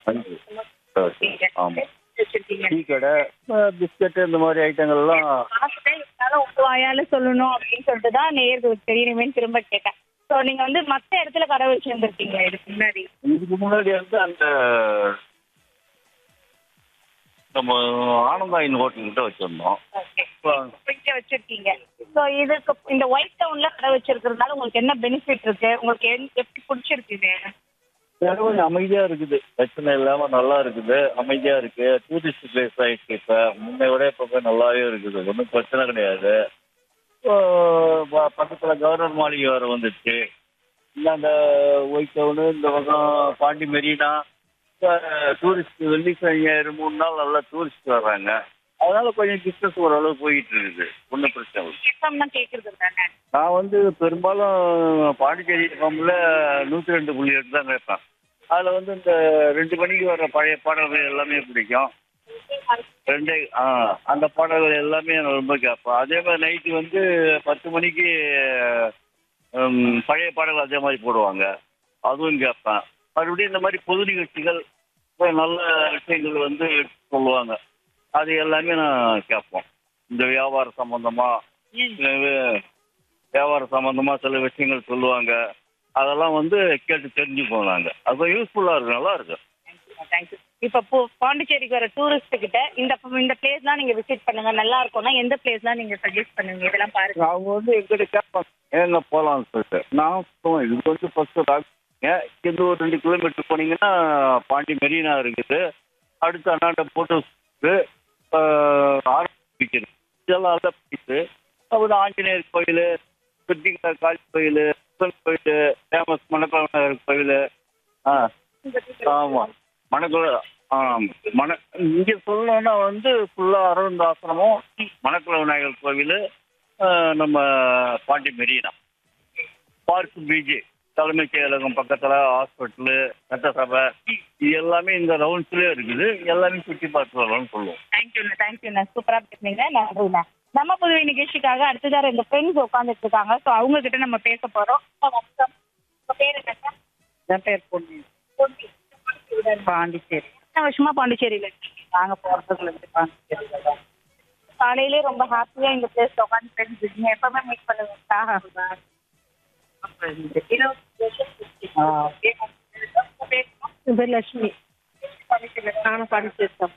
அஞ்சு சரி ஆமாம் வச்சிருக்கீங்க டீ கடை பிஸ்கட்டு இந்த மாதிரி ஐட்டங்கள்லாம் பார்த்துட்டேன் இருந்தாலும் உங்க வாயால சொல்லணும் அப்படின்னு சொல்லிட்டு தான் நேருக்கு தெரியணுமேன்னு திரும்ப கேட்டேன் ஸோ நீங்க வந்து மத்த இடத்துல கடை வச்சிருந்துருக்கீங்க இதுக்கு முன்னாடி இதுக்கு முன்னாடி வந்து அந்த நம்ம ஆனந்தாயின் ஹோட்டல் கிட்ட வச்சிருந்தோம் ஓகே இப்போ இங்க வச்சிருக்கீங்க ஸோ இதுக்கு இந்த ஒயிட் டவுன்ல கடை வச்சிருக்கிறதுனால உங்களுக்கு என்ன பெனிஃபிட் இருக்கு உங்களுக்கு என்- எப்படி பிடிச்சிருக்கு இது இடம் கொஞ்சம் அமைதியா இருக்குது பிரச்சனை இல்லாம நல்லா இருக்குது அமைதியா இருக்கு டூரிஸ்ட் பிளேஸ் ஆயிடுச்சு இப்ப முன்னை விட இப்ப போய் நல்லாவே இருக்குது ஒன்றும் பிரச்சனை கிடையாது இப்போ ப- பக்கத்துல கவர்னர் மாளிகை வேற வந்துச்சு இல்லை அந்த ஒயிட் டவுனு இந்த பக்கம் பாண்டி மெரினா டூரிஸ்ட் வெள்ளிக்கிழமை ஞாயிறு மூணு நாள் நல்லா டூரிஸ்ட் வர்றாங்க அதனால கொஞ்சம் பிஸ்னஸ் ஓரளவு போயிட்டு இருக்குது ஒன்றும் பிரச்சனை இல்லை எஃப்எம் தான் கேட்கறது தானே நான் வந்து பெரும்பாலும் பாண்டிச்சேரி எஃப்எம்ல நூற்றி ரெண்டு புள்ளி எட்டு தான் கேட்பேன் அதில் வந்து இந்த ரெண்டு மணிக்கு வர பழைய பாடல்கள் எல்லாமே பிடிக்கும் ரெண்டே ஆ அந்த பாடல்கள் எல்லாமே நான் ரொம்ப கேட்பேன் அதே மாதிரி நைட்டு வந்து பத்து மணிக்கு ம், பழைய பாடல்கள் அதே மாதிரி போடுவாங்க அதுவும் கேட்பேன் மறுபடியும் இந்த மாதிரி பொது நிகழ்ச்சிகள் அப்புறம் நல்ல விஷயங்கள் வந்து சொல்லுவாங்க அது எல்லாமே நான் கேட்போம் இந்த வியாபார சம்பந்தமா இல்ல வியாபார சம்பந்தமா சில விஷயங்கள் சொல்லுவாங்க அதெல்லாம் வந்து கேட்டு தெரிஞ்சுப்போம் நாங்கள் அது யூஸ்ஃபுல்லாக இருக்கும் நல்லா இருக்கும் தேங்க்யூ இப்போ போ- பாண்டிச்சேரிக்கு வர டூரிஸ்ட் கிட்ட இந்த இந்த பிளேஸ்லாம் நீங்க விசிட் பண்ணுங்க நல்லா இருக்கும்னா எந்த பிளேஸ்லாம் நீங்க சஜஸ்ட் பண்ணுவீங்க இதெல்லாம் பாருங்க அவங்க வந்து எங்கிட்ட கேட்பாங்க ஏங்க போகலாம்னு சொல்லிட்டு நான் சொல்லுவேன் இது வந்து ஃபர்ஸ்ட் ஏன் இருந்து ஒரு ரெண்டு கிலோமீட்டர் போனீங்கன்னா பாண்டி மெரினா இருக்குது அடுத்து அண்ணாண்ட போட்டோஸ் ஆரம்பிக்கிறது இதெல்லாம் நல்ல பிடிச்சு அப்புறம் ஆஞ்சநேயர் கோயில் சுத்திகா காளி கோயில் சிவன் கோயில் ஃபேமஸ் மணக்கவிநாயகர் கோயில் ஆ ஆமாம் மணக்குள ஆ மண இங்கே சொல்லணும்னா வந்து ஃபுல்லாக அரவிந்த் ஆசிரமம் மணக்குள விநாயகர் கோவில் நம்ம பாண்டி மெரினா பார்க் பீச்சு தலைமைச் செயலகம் பக்கத்தில் ஹாஸ்பிட்டலு சட்டசபை இது எல்லாமே இந்த ரவுண்ட்ஸ்லேயே இருக்குது எல்லாமே சுற்றி பார்த்து வரலாம்னு சொல்லுவோம் தேங்க்யூண்ணா தேங்க்யூண்ணா சூப்பராக பேசுனீங்க நன்றிண்ணா நம்ம புதுவை நிகழ்ச்சிக்காக அடுத்ததாக ரெண்டு ஃப்ரெண்ட்ஸ் உட்காந்துட்டு இருக்காங்க ஸோ அவங்க கிட்ட நம்ம பேச போகிறோம் வணக்கம் உங்கள் பேர் என்ன என் பேர் பொண்ணு பொன்னி பாண்டிச்சேரி எத்தனை வருஷமா பாண்டிச்சேரியில் இருக்கீங்க நாங்கள் போகிறதுல இருந்து பாண்டிச்சேரியில் தான் காலையிலே ரொம்ப ஹாப்பியாக இந்த பிளேஸ்ல உட்காந்து ஃப்ரெண்ட்ஸ் இருக்கீங்க எப்பவுமே மீட் பண்ணுவீங்களா அப்போ இருந்து இருபது வருஷம் ஆ. உங்க பேர் என்ன? என் பேர் லட்சுமி நானும் பாண்டிச்சேரி தான்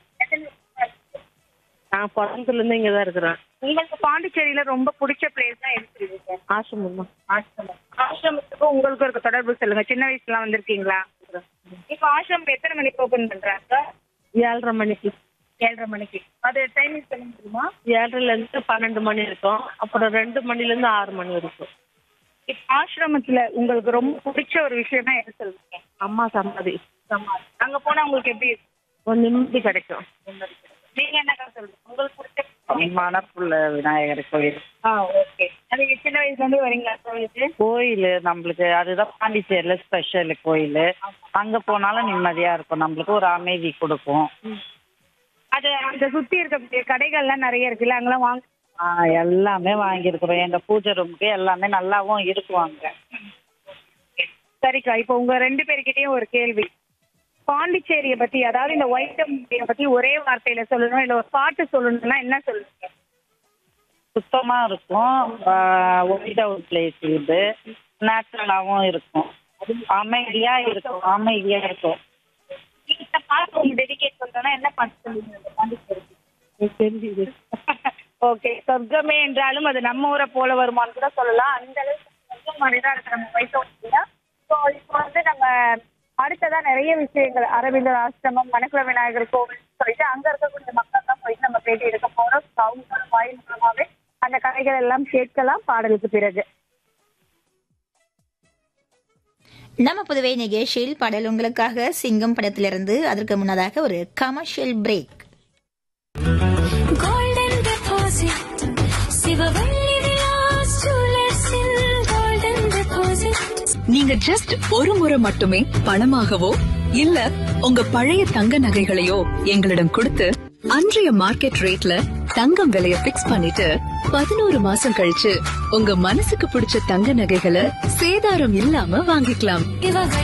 நான் பிறந்ததுலேருந்து இங்கே தான் இருக்கிறேன் உங்களுக்கு பாண்டிச்சேரியில ரொம்ப பிடிச்ச பிளேஸ் தான் எடுத்துருக்கீங்க ஆசிரமம் தான் ஆசிரமம் ஆசிரமத்துக்கும் உங்களுக்கும் இருக்க தொடர்பு சொல்லுங்க சின்ன வயசுல வந்திருக்கீங்களா இப்போ ஆசிரமம் எத்தனை மணிக்கு ஓபன் பண்றாங்க ஏழரை மணிக்கு ஏழரை மணிக்கு அது டைமிங் சொல்ல முடியுமா ஏழரைலேருந்து பன்னெண்டு மணி இருக்கும் அப்புறம் ரெண்டு மணிலேருந்து ஆறு மணி வரைக்கும் இப்போ ஆசிரமத்துல உங்களுக்கு ரொம்ப பிடிச்ச ஒரு விஷயம்னா எது சொல்லுங்க அம்மா சமாதி அங்க போனா உங்களுக்கு எப்படி இருக்கும்? ஒரு நிம்மதி கிடைக்கும் நீங்க என்னக்கா சொல்றீங்க உங்களுக்கு பிடிச்ச மணப்புள்ள விநாயகர் கோயில் ஆ ஓகே அது சின்ன வயசுல இருந்து வரீங்களா கோயிலுக்கு கோயில் நம்மளுக்கு அதுதான் பாண்டிச்சேரியில் ஸ்பெஷல் கோயில் அங்கே போனாலும் நிம்மதியாக இருக்கும் நம்மளுக்கு ஒரு அமைதி கொடுக்கும் அது அந்த சுத்தி இருக்க கடைகள்லாம் நிறைய இருக்குல்ல அங்கெல்லாம் வாங்க ஆ எல்லாமே வாங்கியிருக்கிறோம் எங்கள் பூஜை ரூமுக்கு எல்லாமே நல்லாவும் இருக்குவாங்க சரிக்கா இப்போ உங்க ரெண்டு பேர்கிட்டயும் ஒரு கேள்வி பாண்டிச்சேரியை பத்தி அதாவது இந்த ஒயிட்டம் பத்தி ஒரே வார்த்தையில சொல்லணும் இல்ல ஒரு பாட்டு சொல்லணும்னா என்ன சொல்லுங்க சுத்தமாக இருக்கும் ஒயிட் அவுட் பிளேஸ் இது நேச்சுரலாகவும் இருக்கும் அமைதியாக இருக்கும் அமைதியாக இருக்கும் இந்த பாட்டு உங்களுக்கு டெடிகேட் பண்றோம்னா என்ன பாட்டு சொல்லுவீங்க இந்த பாண்டிச்சேரிக்கு தெரிஞ்சுது ஓகே சொர்க்கமே என்றாலும் அது நம்ம ஊரை போல வருமான்னு கூட சொல்லலாம் அந்த அளவுக்கு சொர்க்கம் மாதிரி தான் இருக்கு நம்ம வைத்தோம் ஸோ இப்போ வந்து நம்ம அடுத்ததா நிறைய விஷயங்கள் அரவிந்தர் ஆசிரமம் மணக்குள விநாயகர் கோவில் சொல்லிட்டு அங்க இருக்கக்கூடிய மக்கள் தான் போயிட்டு நம்ம பேட்டி எடுக்க போறோம் அவங்க வாயில் மூலமாவே அந்த கதைகள் எல்லாம் கேட்கலாம் பாடலுக்கு பிறகு நம்ம புதுவை நிகழ்ச்சியில் பாடல் உங்களுக்காக சிங்கம் படத்திலிருந்து அதற்கு முன்னதாக ஒரு commercial break golden deposit Sivavalli Vilas ஜுவல்லர்ஸில் கோல்டன் டெபாசிட் நீங்க ஜஸ்ட் ஒரு முறை மட்டுமே பணமாகவோ இல்ல உங்க பழைய தங்க நகைகளையோ எங்களிடம் கொடுத்து அன்றைய மார்க்கெட் ரேட்ல தங்கம் விலைய பிக்ஸ் பண்ணிட்டு பதினோரு மாசம் கழிச்சு உங்க மனசுக்கு பிடிச்ச தங்க நகைகளை சேதாரம் இல்லாம வாங்கிக்கலாம் இவர்கள்